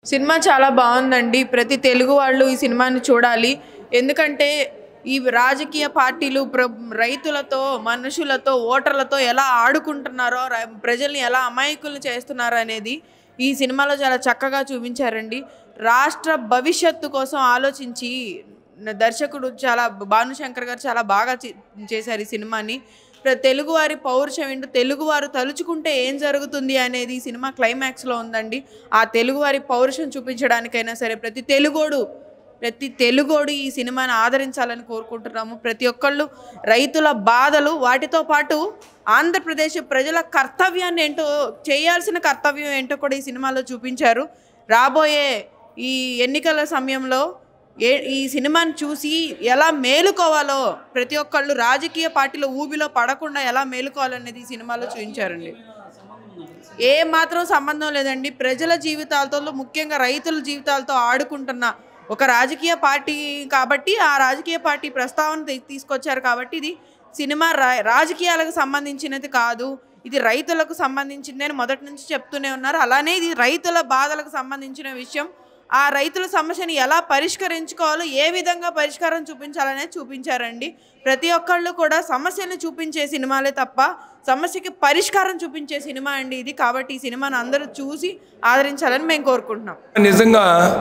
cinema చాలా బాగుందండి ప్రతి తెలుగు వాళ్ళు ఈ సినిమాని చూడాలి ఎందుకంటే ఈ రాజకీయ పార్టీలు ప్ర రైతులతో మనుషులతో ఓటర్లతో ఎలా ఆడుకుంటున్నారో ర- ప్రజల్ని ఎలా అమాయకులు చేస్తున్నారో అనేది ఈ సినిమాలో చాలా చక్కగా చూపించారండి రాష్ట్ర భవిష్యత్తు కోసం ఆలోచించి దర్శకుడు చాలా భానుశంకర్ గారు చాలా బాగా చే- చేశారు ఈ సినిమాని ప్ర- తెలుగువారి పౌరుషం ఏంటో తెలుగువారు తలుచుకుంటే ఏం జరుగుతుంది అనేది ఈ సినిమా క్లైమాక్స్లో ఉందండి ఆ తెలుగువారి పౌరుషం చూపించడానికైనా సరే ప్రతి తెలుగోడు ప్రతి తెలుగోడు ఈ సినిమాని ఆదరించాలని కోరుకుంటున్నాము ప్రతి ఒక్కళ్ళు రైతుల బాధలు వాటితో పాటు ఆంధ్రప్రదేశ్ ప్రజల కర్తవ్యాన్ని ఏంటో చేయాల్సిన కర్తవ్యం ఏంటో కూడా ఈ సినిమాలో చూపించారు రాబోయే ఈ ఎన్నికల సమయంలో ఏ ఈ సినిమాని చూసి ఎలా మేలుకోవాలో ప్రతి ఒక్కళ్ళు రాజకీయ పార్టీల ఊబిలో పడకుండా ఎలా మేలుకోవాలనేది ఈ సినిమాలో చూపించారండి ఏ మాత్రం సంబంధం లేదండి ప్రజల జీవితాలతో ముఖ్యంగా రైతుల జీవితాలతో ఆడుకుంటున్న ఒక రాజకీయ పార్టీ కాబట్టి ఆ రాజకీయ పార్టీ ప్రస్తావన తీ- తీసుకొచ్చారు కాబట్టి ఇది సినిమా రా- రాజకీయాలకు సంబంధించినది కాదు ఇది రైతులకు సంబంధించింది అని మొదటి నుంచి చెప్తూనే ఉన్నారు అలానే ఇది రైతుల బాధలకు సంబంధించిన విషయం ఆ రైతుల సమస్యని ఎలా పరిష్కరించుకోవాలో ఏ విధంగా పరిష్కారం చూపించాలనేది చూపించారండి ప్రతి ఒక్కళ్ళు కూడా సమస్యను చూపించే సినిమాలే తప్ప సమస్యకి పరిష్కారం చూపించే సినిమా అండి ఇది కాబట్టి ఈ సినిమాను అందరూ చూసి ఆదరించాలని మేము కోరుకుంటున్నాం నిజంగా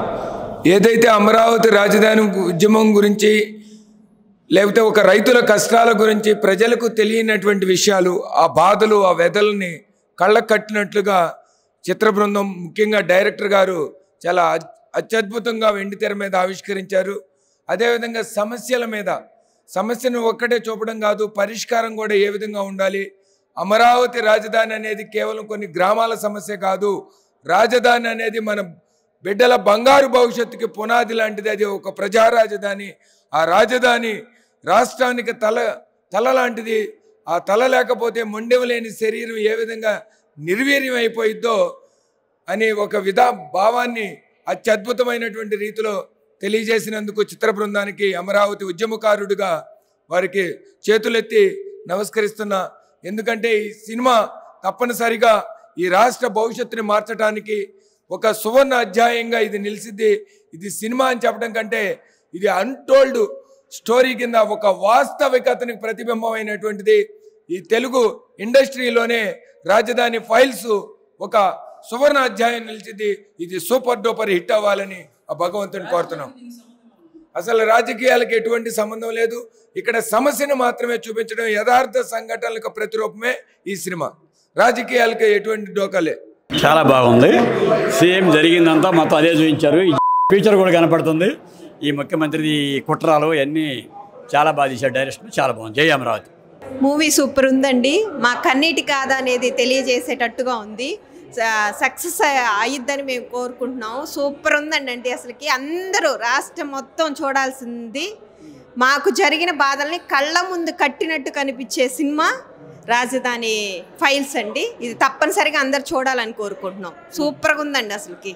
ఏదైతే అమరావతి రాజధాని ఉద్యమం గురించి లేకపోతే ఒక రైతుల కష్టాల గురించి ప్రజలకు తెలియనటువంటి విషయాలు ఆ బాధలు ఆ వెదల్ని కళ్ళకు కట్టినట్లుగా చిత్ర బృందం ముఖ్యంగా డైరెక్టర్ గారు చాలా అ- అత్యద్భుతంగా వెండి తెర మీద ఆవిష్కరించారు అదేవిధంగా సమస్యల మీద సమస్యను ఒక్కటే చూపడం కాదు పరిష్కారం కూడా ఏ విధంగా ఉండాలి అమరావతి రాజధాని అనేది కేవలం కొన్ని గ్రామాల సమస్య కాదు రాజధాని అనేది మన బిడ్డల బంగారు భవిష్యత్తుకి పునాది లాంటిది అది ఒక ప్రజా రాజధాని ఆ రాజధాని రాష్ట్రానికి తల తల లాంటిది ఆ తల లేకపోతే మొండెం లేని శరీరం ఏ విధంగా నిర్వీర్యం అయిపోయిద్దో అనే ఒక విధా భావాన్ని అత్యద్భుతమైనటువంటి రీతిలో తెలియజేసినందుకు చిత్ర బృందానికి అమరావతి ఉద్యమకారుడిగా వారికి చేతులెత్తి నమస్కరిస్తున్నా ఎందుకంటే ఈ సినిమా తప్పనిసరిగా ఈ రాష్ట్ర భవిష్యత్తుని మార్చడానికి ఒక సువర్ణ అధ్యాయంగా ఇది నిలిచిద్ది ఇది సినిమా అని చెప్పడం కంటే ఇది అన్టోల్డ్ స్టోరీ కింద ఒక వాస్తవికతని ప్రతిబింబమైనటువంటిది ఈ తెలుగు ఇండస్ట్రీలోనే రాజధాని ఫైల్స్ ఒక సువర్ణ అధ్యాయం నిలిచింది ఇది సూపర్ డూపర్ హిట్ అవ్వాలని ఆ భగవంతుని కోరుతున్నాం అసలు రాజకీయాలకు ఎటువంటి సంబంధం లేదు ఇక్కడ సమస్యను మాత్రమే చూపించడం యథార్థ సంఘటనలకు ప్రతిరూపమే ఈ సినిమా రాజకీయాలకు ఎటువంటి డోకాలే చాలా బాగుంది సేమ్ జరిగిందంతా మొత్తం అదే చూపించారు ఈ ఫ్యూచర్ కూడా కనపడుతుంది ఈ ముఖ్యమంత్రి కుట్రాలు అన్నీ చాలా బాగా తీశారు డైరెక్షన్ చాలా బాగుంది జై అమరావతి మూవీ సూపర్ ఉందండి మా కన్నీటి కాద అనేది తెలియజేసేటట్టుగా ఉంది సక్సెస్ అయ్యిద్దని మేము కోరుకుంటున్నాం సూపర్ ఉందండి అంటే అసలుకి అందరూ రాష్ట్రం మొత్తం చూడాల్సింది మాకు జరిగిన బాధల్ని కళ్ళ ముందు కట్టినట్టు కనిపించే సినిమా రాజధాని ఫైల్స్ అండి ఇది తప్పనిసరిగా అందరు చూడాలని కోరుకుంటున్నాం సూపర్గా ఉందండి అసలుకి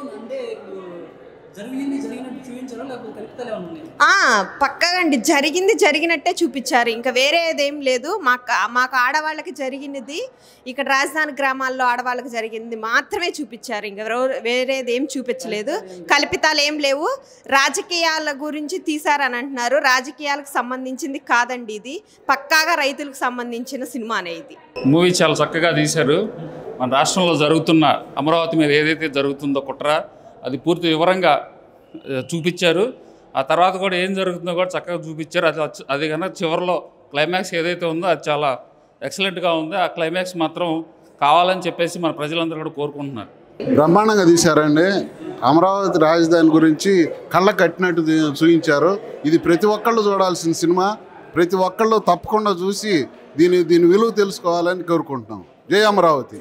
ఆ, పక్కగా అండి జరిగింది జరిగినట్టే చూపించారు ఇంకా వేరేదేం లేదు మాకు మాకు ఆడవాళ్ళకి జరిగినది ఇక్కడ రాజధాని గ్రామాల్లో ఆడవాళ్ళకి జరిగింది మాత్రమే చూపించారు ఇంకా రో- వేరేది ఏం చూపించలేదు కల్పితాలు ఏం లేవు రాజకీయాల గురించి తీశారని అంటున్నారు రాజకీయాలకు సంబంధించింది కాదండి ఇది పక్కాగా రైతులకు సంబంధించిన సినిమానే ఇది మూవీ చాలా చక్కగా తీశారు మన రాష్ట్రంలో జరుగుతున్న అమరావతి మీద ఏదైతే జరుగుతుందో కుట్ర అది పూర్తి వివరంగా ఆ, చూపించారు ఆ తర్వాత కూడా ఏం జరుగుతుందో కూడా చక్కగా చూపించారు అది వచ్చ- అది కనుక చివరిలో క్లైమాక్స్ ఏదైతే ఉందో అది చాలా ఎక్సలెంట్గా ఉంది ఆ క్లైమాక్స్ మాత్రం కావాలని చెప్పేసి మన ప్రజలందరూ కూడా కోరుకుంటున్నారు బ్రహ్మాండంగా తీశారండి అమరావతి రాజధాని గురించి కళ్ళ కట్టినట్టు తీ- చూపించారు ఇది ప్రతి ఒక్కళ్ళు చూడాల్సిన సినిమా ప్రతి ఒక్కళ్ళు తప్పకుండా చూసి దీని దీని విలువ తెలుసుకోవాలని కోరుకుంటున్నాం జై అమరావతి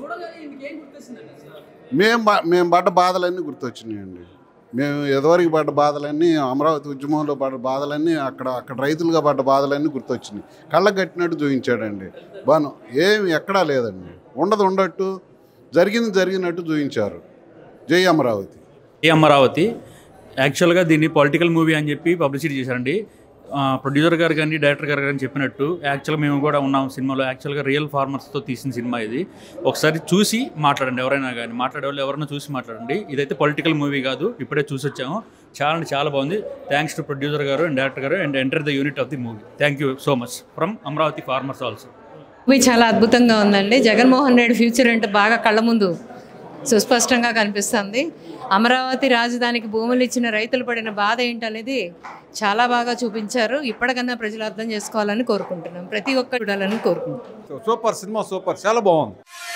మేము బా- మేము పడ్డ బాధలన్నీ గుర్తొచ్చినాయండి మేము ఎదవరికి పడ్డ బాధలన్నీ అమరావతి ఉద్యమంలో పడ్డ బాధలన్నీ అక్కడ అక్కడ రైతులుగా పడ్డ బాధలన్నీ గుర్తొచ్చినాయి కళ్ళ కట్టినట్టు చూపించాడండి బాను ఏమి ఎక్కడా లేదండి ఉండదు ఉండట్టు జరిగింది జరిగినట్టు చూపించారు జై అమరావతి ఏ అమరావతి యాక్చువల్గా దీన్ని పొలిటికల్ మూవీ అని చెప్పి పబ్లిసిటీ చేశారండి ప్రొడ్యూసర్ గారు కానీ డైరెక్టర్ గారు కానీ చెప్పినట్టు యాక్చువల్గా మేము కూడా ఉన్నాం సినిమాలో యాక్చువల్గా రియల్ ఫార్మర్స్తో తీసిన సినిమా ఇది ఒకసారి చూసి మాట్లాడండి ఎవరైనా కానీ మాట్లాడే వాళ్ళు ఎవరైనా చూసి మాట్లాడండి ఇదైతే పొలిటికల్ మూవీ కాదు ఇప్పుడే చూసి వచ్చాము చాలా అంటే చాలా బాగుంది thanks to producer garu and director garu and entire the unit of the movie thank you so much from Amaravati farmers also movie చాలా అద్భుతంగా ఉందండి జగన్మోహన్ రెడ్డి ఫ్యూచర్ అంటే బాగా కళ్ళ ముందు సుస్పష్టంగా కనిపిస్తుంది అమరావతి రాజధానికి భూములు ఇచ్చిన రైతులు పడిన బాధ ఏంటనేది చాలా బాగా చూపించారు ఇప్పటికన్నా ప్రజలు అర్థం చేసుకోవాలని కోరుకుంటున్నాం ప్రతి ఒక్కరు చూడాలని కోరుకుంటున్నాం సూపర్ సినిమా సూపర్ చాలా బాగుంది